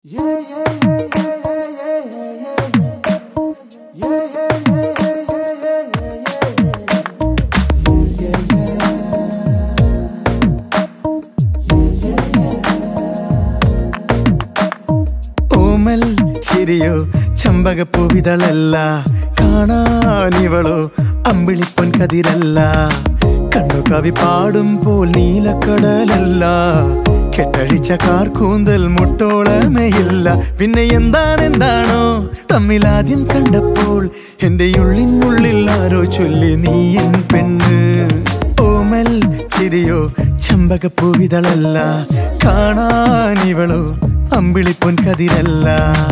ഓമൽ ചിരിയോ ചമ്പകപ്പൂവിതളല്ല കാണാനിവളോ അമ്പിളിപ്പൊൻ കതിരല്ല കണ്ണു കവി പാടുമ്പോൾ നീലക്കടലല്ല കെട്ടഴിച്ച കാർക്കൂന്തൽ മുട്ടോളമേയില്ല പിന്നെ എന്താണെന്താണോ തമ്മിലാദ്യം കണ്ടപ്പോൾ എന്റെ ഉള്ളിനുള്ളിൽ ആരോ ചൊല്ലി നീ എൻ പെണ്ണ് ഓമൽ ചിരിയോ ചമ്പകപ്പൂവിതളല്ല കാണാനിവളോ അമ്പിളിപ്പൊൻ കതിരല്ല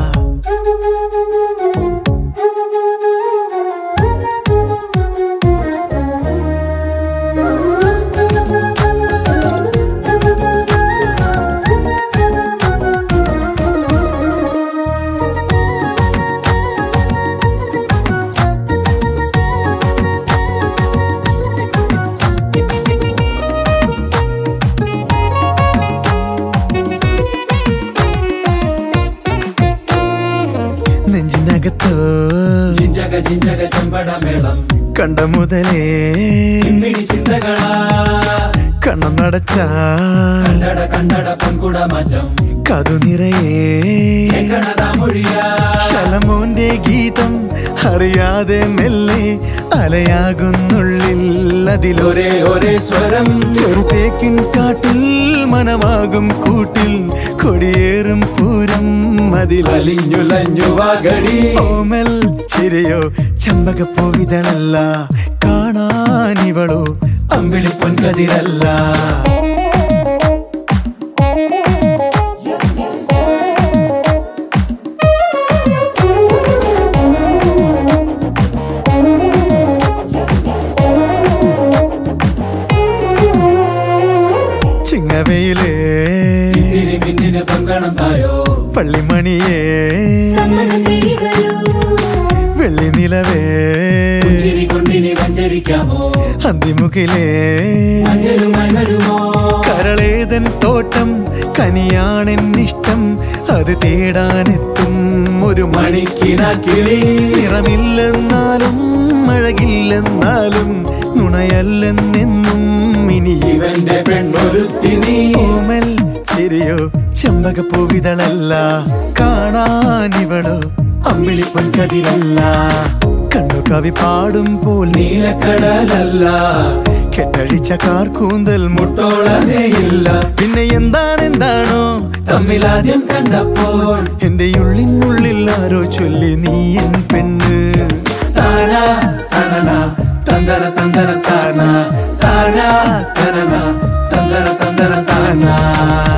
നെഞ്ചിനകത്തോ ജിഞ്ചക ജിഞ്ചക ചെമ്പടമേളം കണ്ട മുതലേ പിടി ചിന്തകളാ കണ്ണം നടച്ച കണ്ടട കണ്ടട പൊൻകുട മാറ്റം കതു നിറയേ കേൾക്കണതാ മൊഴിയാ ശലമോന്റെ ഗീതം അറിയാതെ മെല്ലെ അലയാകുന്നുള്ളിൽ അതിലൊരേ ഒരേ ഒരേ സ്വരം ചെറുതേക്കിൻ കാട്ടിൽ മനമാകും കൂട്ടിൽ കൊടിയേറും പൂരം അതിലലി അലിഞ്ഞുലഞ്ഞു വാഗടി ഓമൽ ചിരിയോ ചമ്പകപ്പൂവിതളല്ല കാണാനിവളോ അമ്പിളി പൊൻകതിരല്ല ചിങ്ങവയിലേ തിരി മിന്നിന് പൊങ്കണം തായോ പള്ളിമണിയേ സമ്മതം തേടി വരൂ വെള്ളി നിലവേ ചിരി കൊണ്ടിനി വഞ്ചരിക്കാമോ അന്തിമുകിലേ മഞ്ചലുമായി വരുമോ കരളേതൻ തോട്ടം കനിയാണെന്നിഷ്ടം അത് തേടാനെത്തും ഒരു മണി മണിക്കിന കിളി നിറമില്ലെന്നാലും മഴകില്ലെന്നാലും നുണയല്ലെന്നെന്നും ഇനി ഇവന്റെ പെണ്ണൊരുത്തി നീ ഓമൽ ചിരിയോ ചെമ്പകപ്പൂവിതളല്ല കാണാനിവളോ അമ്പിളിപ്പൊൻ കതിരല്ല കണ്ണു കവി പാടുമ്പോൾ നീ നീലക്കടലല്ല കെട്ടഴിച്ച കാർക്കൂന്തൽ മുട്ടോളമേയില്ല പിന്നെ എന്താണെന്താണോ തമ്മിലാദ്യം കണ്ടപ്പോൾ എന്റെ ഉള്ളിനുള്ളിൽ ആരോ ചൊല്ലി നീ എൻ പെണ്ണ് താന തനന തന്തന തന്തന താന താന തനന തന്തന തന്തന താന